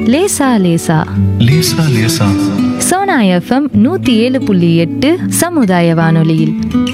லேசா லேசா லேசா லேசா சோனா எஃப்எம் நூத்தி ஏழு புள்ளி எட்டு சமுதாய வானொலியில்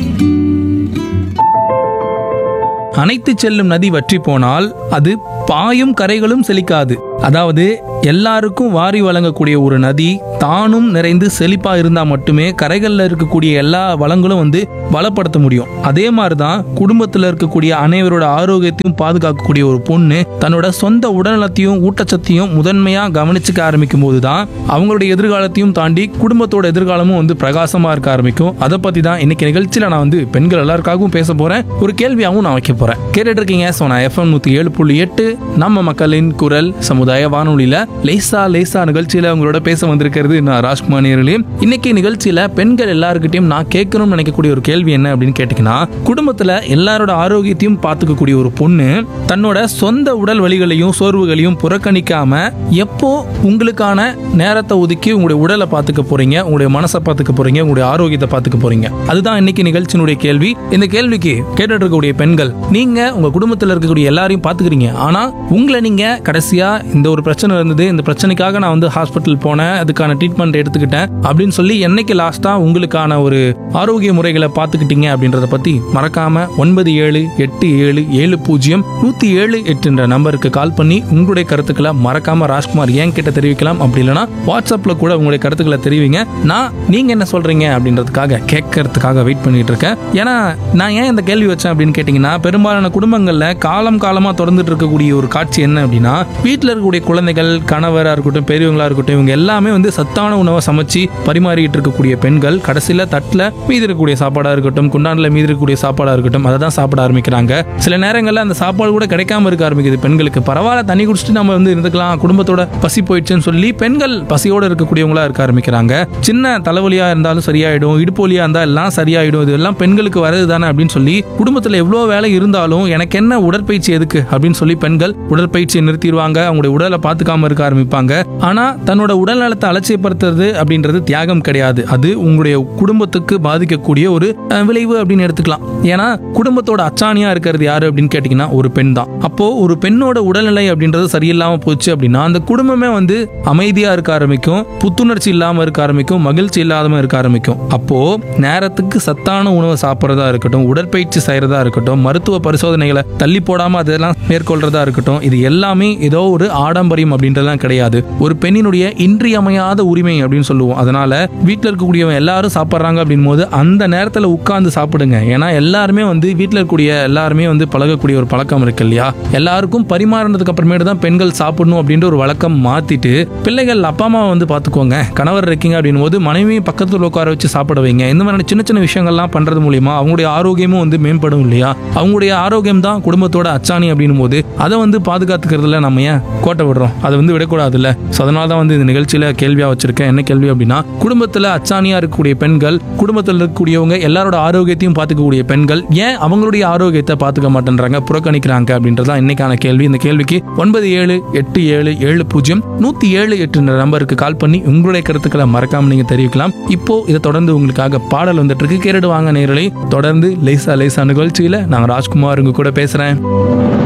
அனைத்து செல்லும் நதி வற்றி போனால் அது பாயும் கரைகளும் செழிக்காது அதாவது எல்லாருக்கும் வாரி வழங்கக்கூடிய ஒரு நதி தானும் நிறைந்து செழிப்பா இருந்தா மட்டுமே கரைகள்ல இருக்கக்கூடிய எல்லா வளங்களும் வந்து வளப்படுத்த முடியும் அதே மாதிரி தான் குடும்பத்துல இருக்கக்கூடிய அனைவரோட ஆரோக்கியத்தையும் பாதுகாக்கக்கூடிய ஒரு பொண்ணு தன்னோட சொந்த உடல்நலத்தையும் ஊட்டச்சத்தையும் முதன்மையா கவனிச்சுக்க ஆரம்பிக்கும் போது தான் அவங்களுடைய எதிர்காலத்தையும் தாண்டி குடும்பத்தோட எதிர்காலமும் வந்து பிரகாசமா இருக்க ஆரம்பிக்கும் அதை பத்தி தான் இன்னைக்கு நிகழ்ச்சியில நான் வந்து பெண்கள் எல்லாருக்காகவும் பேச போறேன் ஒரு கேள்வியாகவும் நான் வைக்க போறேன் கேட்டுட்டு இருக்கீங்க ஸோ நான் எஃப்எம் நூத்தி ஏழு புள்ளி எட்டு நம்ம மக்களின் குரல் சமுதாய வானொலியில லேசா லேசா நிகழ்ச்சியில உங்களோட பேச வந்திருக்கிறது நான் ராஜ்குமார் நேரலையும் இன்னைக்கு நிகழ்ச்சியில பெண்கள் எல்லாருக்கிட்டையும் நான் கேட்கணும்னு நினைக்கக்கூடிய ஒரு கேள்வி என்ன அப்படின்னு கேட்டீங்கன்னா குடும்பத்துல எல்லாரோட ஆரோக்கியத்தையும் பார்த்துக்கக்கூடிய ஒரு பொண்ணு தன்னோட சொந்த உடல் வலிகளையும் சோர்வுகளையும் புறக்கணிக்காம எப்போ உங்களுக்கான நேரத்தை ஒதுக்கி உங்களுடைய உடலை பார்த்துக்க போறீங்க உங்களுடைய மனசை பார்த்துக்க போறீங்க உங்களுடைய ஆரோக்கியத்தை பார்த்துக்க போறீங்க அதுதான் இன்னைக்கு நிகழ்ச்சியினுடைய கேள்வி இந்த கேள்விக்கு கேட்டுட்டு இருக்கக்கூடிய பெண்கள் நீங்க உங்க குடும்பத்தில் இருக்கக்கூடிய எல்லாரையும் பார்த்துக்கிறீங்க ஆனா உங்களை நீங்க கடைசியா இந்த ஒரு பிரச்சனை இருந்தது இந்த பிரச்சனைக்காக நான் வந்து ஹாஸ்பிட்டல் போனேன் அதுக்கான ட்ரீட்மெண்ட் எடுத்துக்கிட்டேன் அப்படின்னு சொல்லி என்னைக்கு லாஸ்டா உங்களுக்கான ஒரு ஆரோக்கிய முறைகளை பார்த்துக்கிட்டீங்க அப்படின்றத பத்தி மறக்காம ஒன்பது ஏழு எட்டு ஏழு ஏழு பூஜ்ஜியம் நூத்தி ஏழு எட்டுன்ற நம்பருக்கு கால் பண்ணி உங்களுடைய கருத்துக்களை மறக்காம ராஜ்குமார் ஏன் கிட்ட தெரிவிக்கலாம் அப்படி இல்லைன்னா வாட்ஸ்அப்ல கூட உங்களுடைய கருத்துக்களை தெரிவிங்க நான் நீங்க என்ன சொல்றீங்க அப்படின்றதுக்காக கேட்கறதுக்காக வெயிட் பண்ணிட்டு இருக்கேன் ஏன்னா நான் ஏன் இந்த கேள்வி வச்சேன் அப்படின்னு கேட்டீங்கன்னா பெரும்பாலான குடும்பங்கள்ல காலம் காலமா தொடர்ந்துட்டு இருக்கக்கூடிய ஒரு காட்சி என்ன அப்படின்னா வீட்டில் இருக்கக்கூடிய குழந்தைகள் கணவரா இருக்கட்டும் பெரியவங்களா இருக்கட்டும் இவங்க எல்லாமே வந்து சத்தான உணவை சமைச்சு பரிமாறிட்டு இருக்கக்கூடிய பெண்கள் கடைசியில தட்டுல மீதி இருக்கக்கூடிய சாப்பாடா இருக்கட்டும் குண்டான்ல மீதி இருக்கக்கூடிய சாப்பாடா இருக்கட்டும் அதை தான் சாப்பிட ஆரம்பிக்கிறாங்க சில நேரங்கள்ல அந்த சாப்பாடு கூட கிடைக்காம இருக்க ஆரம்பிக்குது பெண்களுக்கு பரவாயில்ல தண்ணி குடிச்சிட்டு நம்ம வந்து இருந்துக்கலாம் குடும்பத்தோட பசி போயிடுச்சுன்னு சொல்லி பெண்கள் பசியோட இருக்கக்கூடியவங்களா இருக்க ஆரம்பிக்கிறாங்க சின்ன தலைவலியா இருந்தாலும் சரியாயிடும் இடுப்பு வலியா இருந்தா எல்லாம் சரியாயிடும் இது எல்லாம் பெண்களுக்கு வரது தானே அப்படின்னு சொல்லி குடும்பத்துல எவ்வளவு வேலை இருந்தாலும் எனக்கு என்ன உடற்பயிற்சி எதுக்கு அப்படின்னு சொல்லி பெண்கள் உடற்பயிற்சியை நிறுத்திடுவாங்க அவங்களுடைய உடலை பார்த்துக்காம இருக்க ஆரம்பிப்பாங்க ஆனா தன்னோட உடல் நலத்தை அலட்சியப்படுத்துறது அப்படின்றது தியாகம் கிடையாது அது உங்களுடைய குடும்பத்துக்கு பாதிக்கக்கூடிய ஒரு அஹ், விளைவு அப்படின்னு எடுத்துக்கலாம் ஏன்னா குடும்பத்தோட அச்சாணியா இருக்கிறது யாரு அப்படின்னு கேட்டீங்கன்னா ஒரு பெண் தான் அப்போ ஒரு பெண்ணோட உடல்நிலை அப்படின்றது சரியில்லாம போச்சு அப்படின்னா அந்த குடும்பமே வந்து அமைதியா இருக்க ஆரம்பிக்கும் புத்துணர்ச்சி இல்லாம இருக்க ஆரம்பிக்கும் மகிழ்ச்சி இல்லாம இருக்க ஆரம்பிக்கும் அப்போ நேரத்துக்கு சத்தான உணவை சாப்பிட்றதா இருக்கட்டும் உடற்பயிற்சி செய்யறதா இருக்கட்டும் மருத்துவ பரிசோதனைகளை தள்ளி போடாம அதெல்லாம் மேற்கொள்றதா இருக்கட்டும் இது எல்லாமே ஏதோ ஒரு ஆடம்பரியம் அப்படின்றதெல்லாம் கிடையாது ஒரு பெண்ணினுடைய இன்றியமையாத உரிமை அப்படின்னு சொல்லுவோம் அதனால வீட்டில் இருக்கக்கூடியவங்க எல்லாரும் சாப்பிட்றாங்க அப்படின் போது அந்த நேரத்தில் உட்கார்ந்து சாப்பிடுங்க ஏன்னா எல்லாருமே வந்து வீட்டில் இருக்கக்கூடிய எல்லாருமே வந்து பழகக்கூடிய ஒரு பழக்கம் இருக்கு இல்லையா எல்லாருக்கும் பரிமாறினதுக்கு அப்புறமேட்டு தான் பெண்கள் சாப்பிடணும் அப்படின்ற ஒரு வழக்கம் மாத்திட்டு பிள்ளைகள் அப்பா அம்மாவை வந்து பார்த்துக்கோங்க கணவர் இருக்கீங்க அப்படின் போது மனைவி பக்கத்தில் உட்கார வச்சு சாப்பிட வைங்க இந்த மாதிரி சின்ன சின்ன விஷயங்கள்லாம் பண்றது மூலியமா அவங்களுடைய ஆரோக்கியமும் வந்து மேம்படும் இல்லையா அவங்களுடைய ஆரோக்கியம் தான் குடும்பத்தோட அச்சாணி அப்படின்னும் போது அதை வந்து பாதுகாத்துக்கிறதுல நம்ம ஏன் கோட்டை விடுறோம் அதை வந்து விடக்கூடாதுல்ல ஸோ அதனால தான் வந்து இந்த நிகழ்ச்சியில கேள்வியா வச்சிருக்கேன் என்ன கேள்வி அப்படின்னா குடும்பத்துல அச்சாணியா இருக்கக்கூடிய பெண்கள் குடும்பத்தில் இருக்கக்கூடியவங்க எல்லாரோட ஆரோக்கியத்தையும் பார்த்துக்கக்கூடிய பெண்கள் ஏன் அவங்களுடைய ஆரோக்கியத்தை பார்த்துக்க மாட்டேன்றாங்க புறக்கணிக்கிறாங்க அப்படின்றதான் இன்னைக்கான கேள்வி இந்த கேள்விக்கு ஒன்பது ஏழு எட்டு ஏழு ஏழு பூஜ்ஜியம் நூத்தி ஏழு எட்டு நம்பருக்கு கால் பண்ணி உங்களுடைய கருத்துக்களை மறக்காம நீங்க தெரிவிக்கலாம் இப்போ இதை தொடர்ந்து உங்களுக்காக பாடல் வந்துட்டு இருக்கு கேரடு வாங்க நேரலை தொடர்ந்து லேசா லேசா நிகழ்ச்சியில நான் ராஜ்குமார் உங்க கூட பேசுறேன்